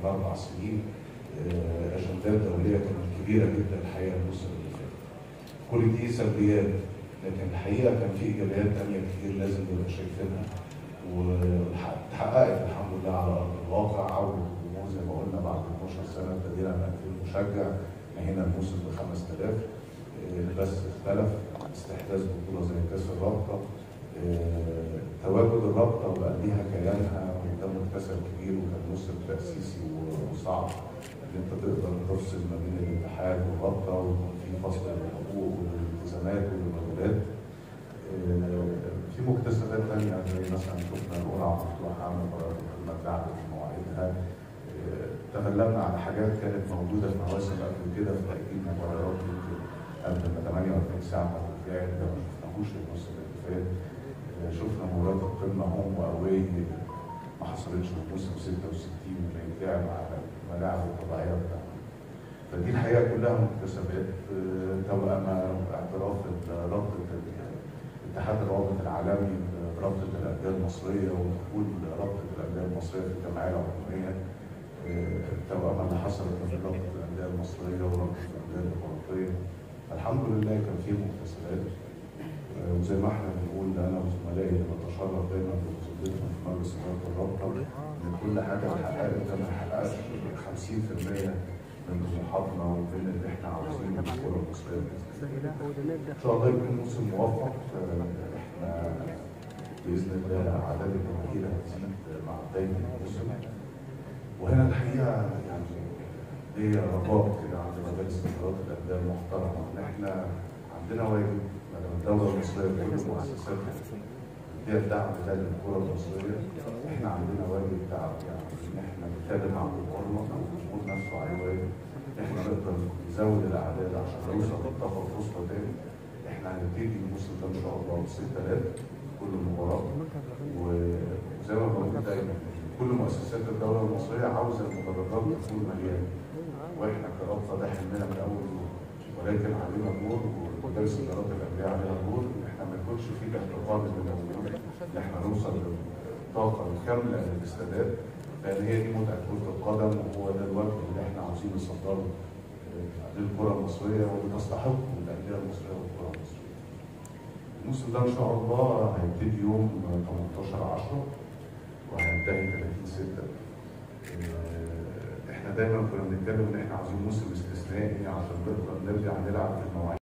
اربع سنين آه، اجندات دوليه كانت كبيره جدا الحقيقه الموسم اللي فات. كل دي سلبيات لكن الحقيقه كان في ايجابيات تانيه كتير لازم نبقى شايفينها واتحققت الحمد لله على ارض الواقع عوده الجمهور زي ما قلنا بعد 12 سنه ابتدينا ب 2000 مشجع نهينا الموسم ب 5000 آه، بس اختلف استحداث بطوله زي كاس الرابطه آه، تواجد الرابطه وبقى ليها كيانها وده مكتسب كبير وكان موسم تاسيسي و- وصعب ان انت تقدر تفصل ما بين الاتحاد والرابطه ويكون في فصل للحقوق والالتزامات والواجبات آه، في مكتسبات تانية زي مثلا شفنا القرعة مفتوحة مباريات الخدمة اتلعبت في مواعيدها آه، تغلبنا على حاجات كانت موجودة في مواسم قبل كده في تأجيل مباريات يمكن قبل ما 48 ساعة ما تتلعب ده ما شفناهوش الموسم اللي فات آه، شفنا مباراة القمة هوم وأواي ما حصلتش في موسم 66 اللي يتلعب على الملاعب الطبيعية بتاعتنا فدي الحقيقة كلها مكتسبات آه، توأم اعتراف رابطة اتحاد الروابط العالمي برابطة الأندية المصرية ودخول رابطة الأندية المصرية في الجمعية العمومية آه، التوأمة اللي حصلت ما بين رابطة الأندية المصرية ورابطة الأندية الإماراتية الحمد لله كان في مكتسبات آه، وزي ما احنا بنقول انا وزملائي اللي بتشرف دايما بوجودتهم في مجلس اداره الرابطه ان كل حاجه اتحققت ما حققش 50% من طموحاتنا ومن اللي احنا عاوزينه في الكره المصريه ان شاء الله يكون موسم موفق آه، احنا باذن الله اعداد الجماهير هتزيد مع بدايه الموسم وهنا الحقيقه يعني ليا رجاء كده عند مجالس ادارات الانديه المحترمه ان احنا عندنا واجب ما دام الدوله المصريه كل مؤسساتها هي الدعم ده للكره المصريه احنا عندنا واجب دعم يعني ان احنا نتكلم عن جمهورنا والجمهور نفسه عليه واجب احنا نقدر نزود الاعداد عشان نوصل للطاقه الوسطى تاني احنا هنبتدي الموسم ده ان شاء الله ب 6000 كل مباراه وزي ما بقول دايما كل مؤسسات الدوله المصريه عاوزه المدرجات تكون مليانه واحنا كرابطه ده حلمنا من اول يوم ولكن علينا دور ومجالس ادارات الانديه عليها دور ان احنا ما يكونش في الاحتفال بالموجود ان احنا نوصل للطاقه الكامله للاستادات لان هي دي متعه كره القدم وهو ده الوجه اللي احنا عاوزين نصدره آه، للكره المصريه واللي تستحق الانديه المصريه والكره المصريه. الموسم ده ان شاء الله هيبتدي يوم 18 10 وهينتهي 30 6 آه، احنا دايما كنا بنتكلم ان احنا عاوزين موسم استثنائي عشان نقدر نرجع نلعب في المواعيد